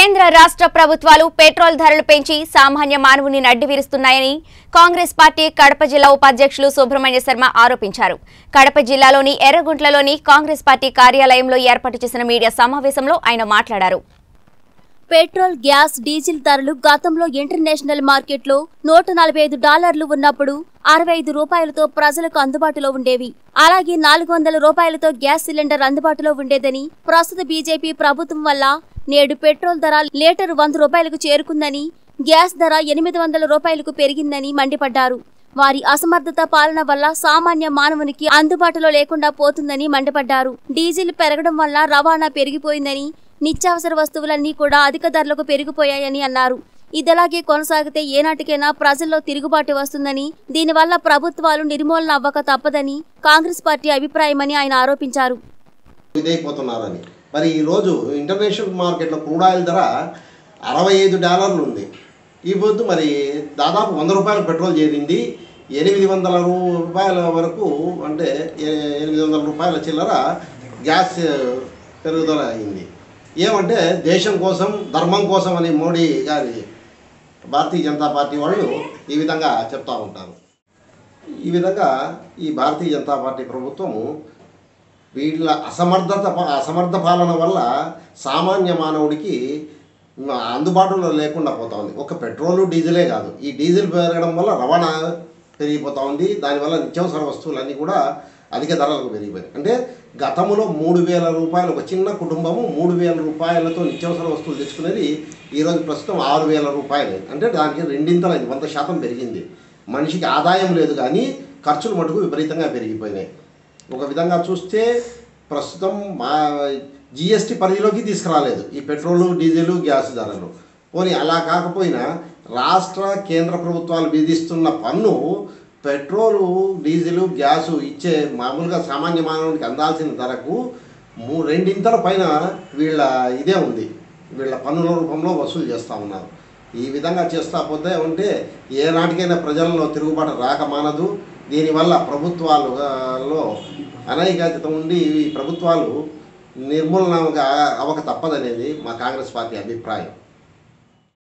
కేంద్ర రాష్ట్ర ప్రభుత్వాలు పెట్రోల్ ధరలు పెంచి సామాన్య మానవుని నడ్డివిరుస్తున్నాయని కాంగ్రెస్ పార్టీ కడప జిల్లా ఉపాధ్యక్షులు సుబ్రహ్మణ్య శర్మ ఆరోపించారు కడప జిల్లాలోని ఎర్రగుంట్లలోని కాంగ్రెస్ పార్టీ కార్యాలయంలో ఏర్పాటు చేసిన మీడియా సమావేశంలో ఆయన మాట్లాడారు పెట్రోల్ గ్యాస్ డీజిల్ ధరలు గతంలో ఇంటర్నేషనల్ మార్కెట్లో నూట నలభై ఐదు డాలర్లు ఉన్నప్పుడు అరవై ఐదు రూపాయలతో ప్రజలకు అందుబాటులో ఉండేవి అలాగే నాలుగు వందల రూపాయలతో గ్యాస్ సిలిండర్ అందుబాటులో ఉండేదని ప్రస్తుత బీజేపీ ప్రభుత్వం వల్ల నేడు పెట్రోల్ ధర లీటరు వంద రూపాయలకు చేరుకుందని గ్యాస్ ధర ఎనిమిది వందల రూపాయలకు పెరిగిందని మండిపడ్డారు వారి అసమర్థత పాలన వల్ల సామాన్య మానవునికి అందుబాటులో లేకుండా పోతుందని మండిపడ్డారు డీజిల్ పెరగడం వల్ల రవాణా పెరిగిపోయిందని నిత్యావసర వస్తువులన్నీ కూడా అధిక ధరలకు పెరిగిపోయాయని అన్నారు ఇదిలాగే కొనసాగితే ఏనాటికైనా ప్రజల్లో తిరుగుబాటు వస్తుందని దీనివల్ల ప్రభుత్వాలు నిర్మూలన అవ్వక తప్పదని కాంగ్రెస్ పార్టీ అభిప్రాయమని ఆయన ఆరోపించారు ఇదైపోతున్నారని మరి ఈరోజు ఇంటర్నేషనల్ మార్కెట్లో క్రూడ్ ఆయిల్ ధర అరవై ఐదు డాలర్లు ఉంది ఈ పొద్దు మరి దాదాపు వంద రూపాయల పెట్రోల్ చేరింది ఎనిమిది వందల రూపాయల వరకు అంటే ఎ- ఎనిమిది వందల రూపాయల చిల్లర గ్యాస్ పెరుగుదల అయింది ఏమంటే దేశం కోసం ధర్మం కోసం అని మోడీ గారి భారతీయ జనతా పార్టీ వాళ్ళు ఈ విధంగా చెప్తా ఉంటారు ఈ విధంగా ఈ భారతీయ జనతా పార్టీ ప్రభుత్వము వీళ్ళ అసమర్థత అసమర్థ పాలన వల్ల సామాన్య మానవుడికి మ- అందుబాటులో లేకుండా పోతా ఉంది ఒక పెట్రోలు డీజిలే కాదు ఈ డీజిల్ పెరగడం వల్ల రవాణా పెరిగిపోతా ఉంది దానివల్ల నిత్యావసర వస్తువులన్నీ కూడా అధిక ధరలకు పెరిగిపోయాయి అంటే గతంలో మూడు వేల రూపాయలు ఒక చిన్న కుటుంబము మూడు వేల రూపాయలతో నిత్యావసర వస్తువులు తెచ్చుకునేది ఈరోజు ప్రస్తుతం ఆరు వేల రూపాయలు అంటే దానికి రెండింతలైంది వంద శాతం పెరిగింది మనిషికి ఆదాయం లేదు కానీ ఖర్చులు మటుకు విపరీతంగా పెరిగిపోయినాయి ఒక విధంగా చూస్తే ప్రస్తుతం మా జిఎస్టీ పరిధిలోకి తీసుకురాలేదు ఈ పెట్రోలు డీజిల్ గ్యాస్ ధరలు పోనీ అలా కాకపోయినా రాష్ట్ర కేంద్ర ప్రభుత్వాలు విధిస్తున్న పన్ను పెట్రోలు డీజిల్ గ్యాసు ఇచ్చే మామూలుగా సామాన్య మానవునికి అందాల్సిన ధరకు మూ రెండింతల పైన వీళ్ళ ఇదే ఉంది వీళ్ళ పన్నుల రూపంలో వసూలు చేస్తూ ఉన్నారు ఈ విధంగా చేస్తా పోతే ఉంటే ఏ నాటికైనా ప్రజల్లో తిరుగుబాటు రాక మానదు దీనివల్ల ప్రభుత్వాలలో అనైకాతిత ఉండి ఈ ప్రభుత్వాలు నిర్మూలన అవక తప్పదనేది మా కాంగ్రెస్ పార్టీ అభిప్రాయం